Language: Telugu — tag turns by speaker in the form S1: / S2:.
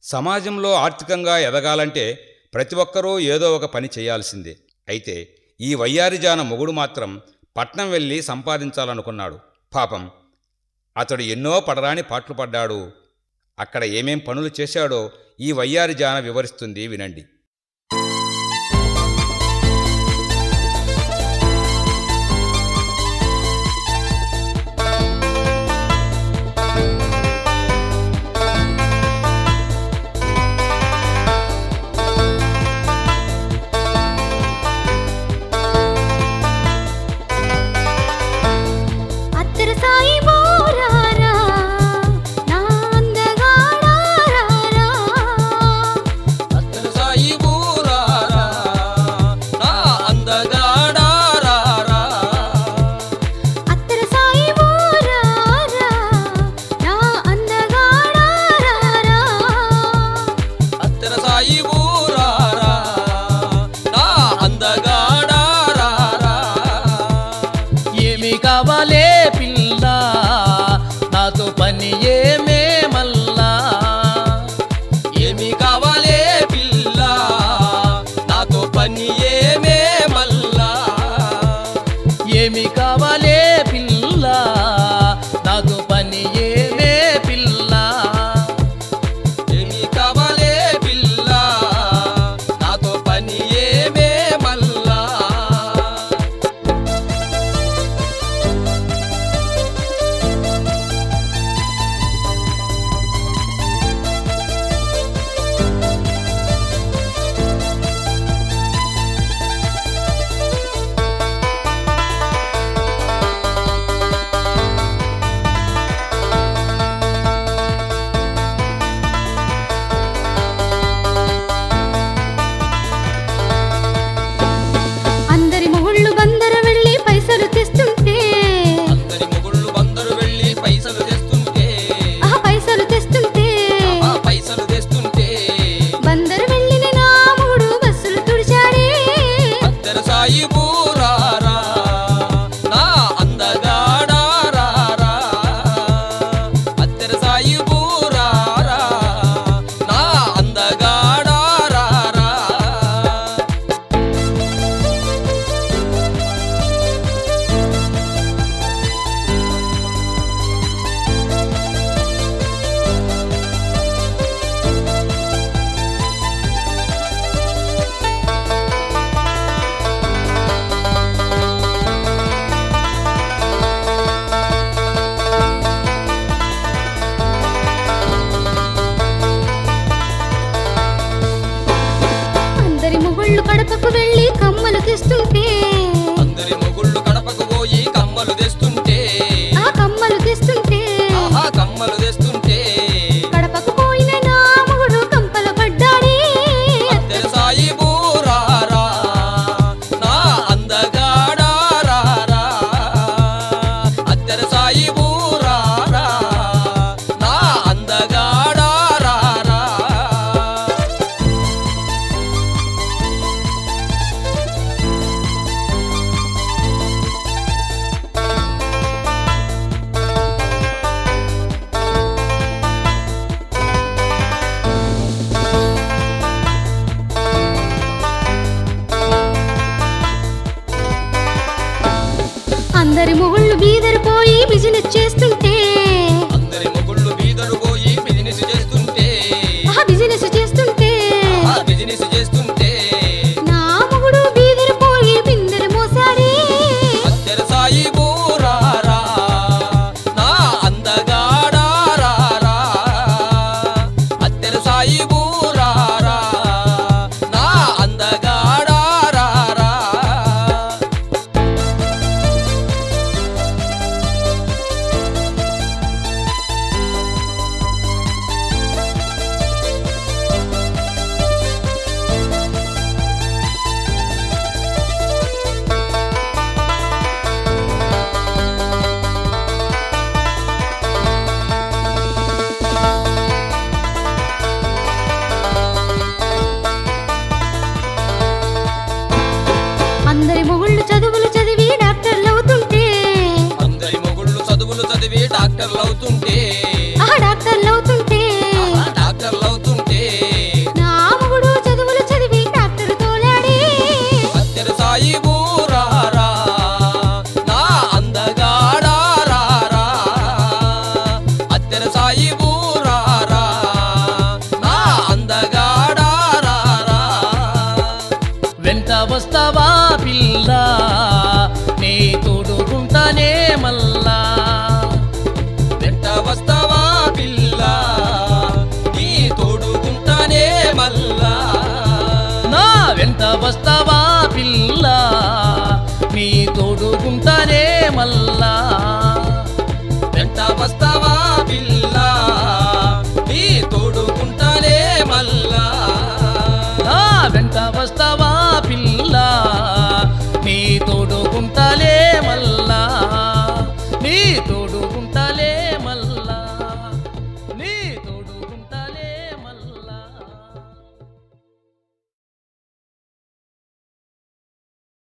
S1: సమాజంలో ఆర్థికంగా ఎదగాలంటే ప్రతి ఒక్కరూ ఏదో ఒక పని చేయాల్సిందే అయితే ఈ వయ్యారిజాన మొగుడు మాత్రం పట్నం వెళ్ళి సంపాదించాలనుకున్నాడు పాపం అతడు ఎన్నో పడరాని పాట్లు పడ్డాడు అక్కడ ఏమేం పనులు చేశాడో ఈ వయ్యారిజాన వివరిస్తుంది వినండి
S2: అత్తర సాయి బోరారా నా అందగాడారారా
S3: అత్తర సాయి ఊరారా, నా అందగాడారారా.
S2: అత్తర సాయి బోరారా నా అందగాడారారా
S3: అత్తర సాయి ఊరారా, నా అందగాడారారా. ఏమి కావాలే పిల్ల నాతో పని ఏమే మల్లా ఏమి కావాలే పిల్ల నాతో పని ఏమే మల్లా ఏమి కావాలే పిల్ల నాతో పని ఏమే పిల్ల ఏమి కావాలే పిల్ల నాతో పని ఏమే మల్లా
S2: అందరి మొగుళ్ళు బందర వెళ్ళి పైసలు తెస్తుంటే
S3: అందరి మొగుళ్ళు బందరు వెళ్ళి పైసలు తెస్తుంటే
S2: ఆ పైసలు తెస్తుంటే
S3: ఆ పైసలు తెస్తుంటే
S2: బందర వెళ్ళిన నా మొగుడు బస్సులు తుడిచాడే
S3: అత్తర సాయి ఊరారా నా అందగాడారారా అత్తర సాయి ఊరారా నా అందగాడారారా
S2: అందరి మొగుళ్ళు కడపకు వెళ్ళి కమ్మలు తెస్తుంటే
S3: అందరి మొగుళ్ళు కడపకు పోయి కమ్మలు తెస్తుంటే
S2: ఆ కమ్మలు తెస్తుంటే
S3: ఆహా కమ్మలు తెస్తుంటే
S2: కడపకు పోయిన నా మొగుడు కంపల పడ్డాడే
S3: అత్తెర సాయి బూరారా నా అందగాడారారా అత్తెర సాయి బూరారా నా అందగాడారారా
S2: అందరి మొగుళ్ళు బీదరు పోయి బిజినెస్ చేస్తుంటే
S3: అందరి మొగుళ్ళు బీదరు పోయి బిజినెస్ చేస్తుంటే
S2: ఆ బిజినెస్ చేస్తుంటే
S3: ఆ బిజినెస్ చేస్తుంటే
S2: నా మొగుడు బీదరు పోయి బిందెలు మోసాడే
S3: అత్తెర సాయి బూరారా నా అందగాడారారా అత్తెర సాయి బూరారా నా అందగాడారారా
S2: అందరి మొగుళ్ళు చదువులు చదివి డాక్టర్లు అవుతుంటే
S3: అందరి మొగుళ్ళు చదువులు చదివి డాక్టర్లు అవుతుంటే
S2: ఆ డాక్టర్లు అవుతుంటే
S3: డాక్టర్లు అవుతుంటే
S4: వస్తావా పిల్ల నీ తోడుకుంటానే మల్లా
S3: వెంట వస్తావా